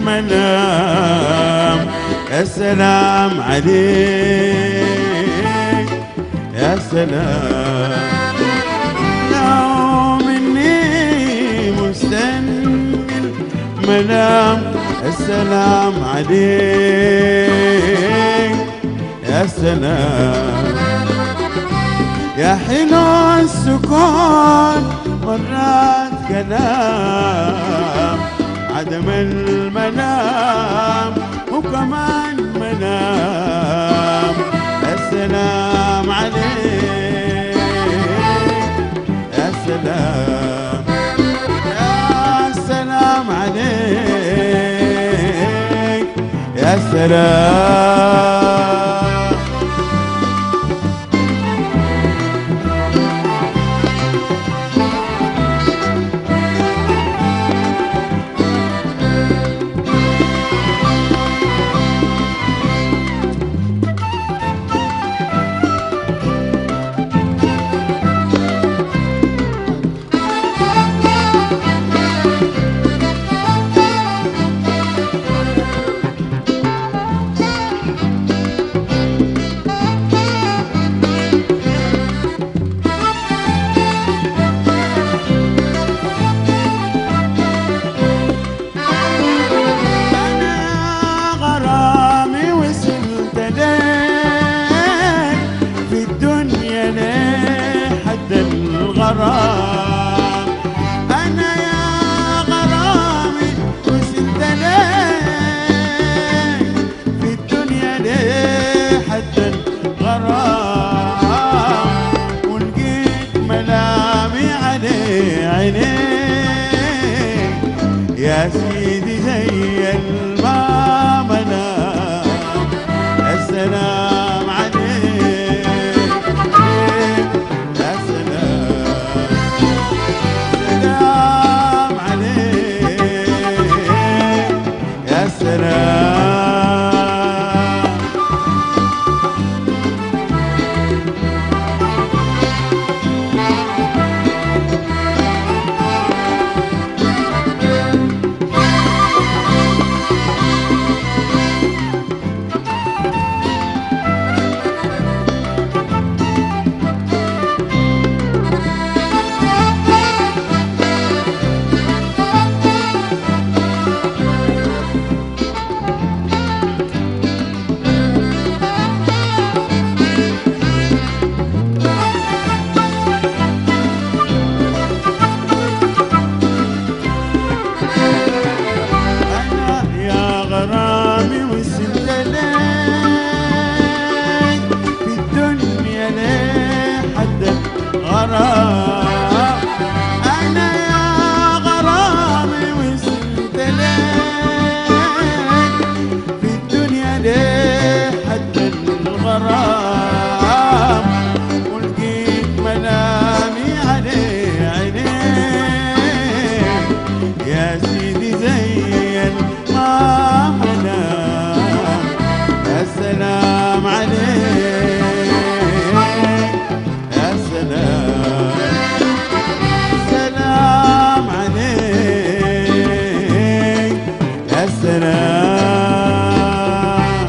المنام يا سلام عليك يا سلام لو مني مستني المنام يا سلام عليك يا سلام يا حلو السكون مرات كلام عدم المنام وكمان منام السلام عليك يا سلام يا سلام عليك يا سلام أنا غرامي وصلت لك في الدنيا لحد الغرام أنا يا غرامي وصلت لك في الدنيا لحد الغرام ولقيت ملامي عليه عينيك يا سيدي زي الماء منام السلام عليك يا سلام سلام عليك يا سلام أنا يا غرامي وصلت لك في الدنيا لحد الغرام أنا يا غرامي وصلت لك في الدنيا لحد الغرام ولقيت منامي عليه عينيك يا سيدي زي الماء منام يا سلام عليك يا سلام سلام عليك يا سلام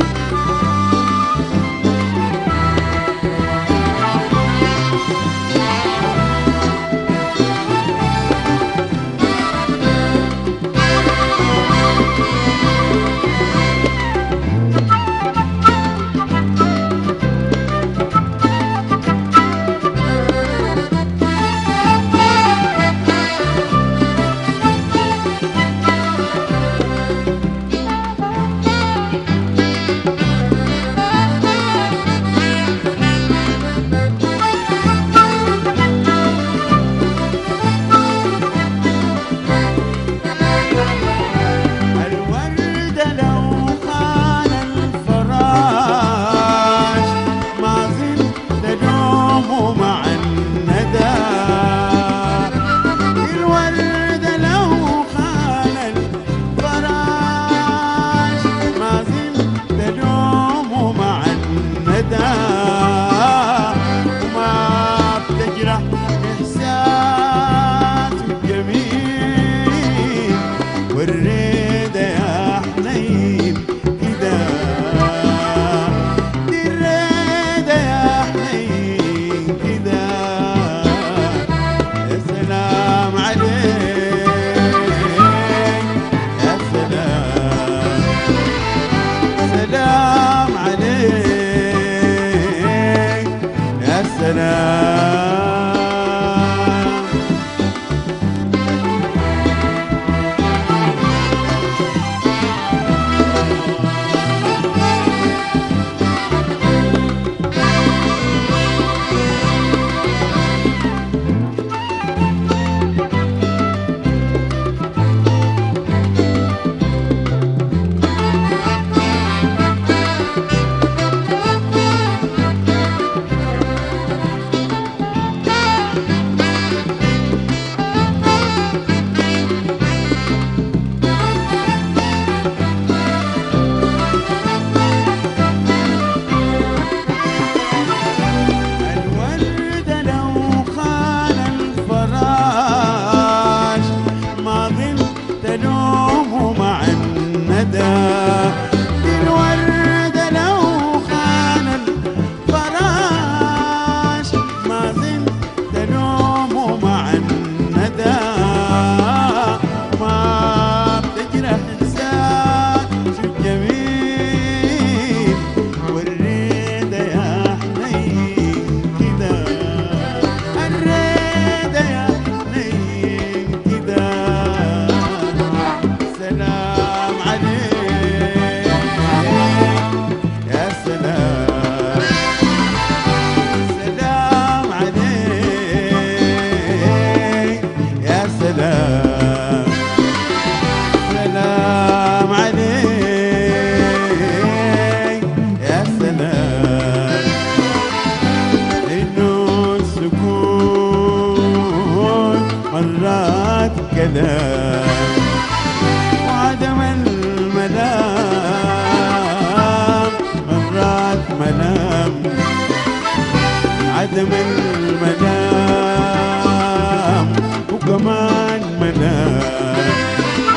تلوم مع الندى الورد لو خان الفراش ما زلت تلوم مع الندى ما بتجرح لسان شو جميل والريدة يا حنين كده الريدة يا حنين كده سلام عليك يا سلام سلام عليك يا سلام سلام عليك يا سلام إنه السكون مرات كلام وعدم الملام مرات ملام عدم الملام وكمان ملام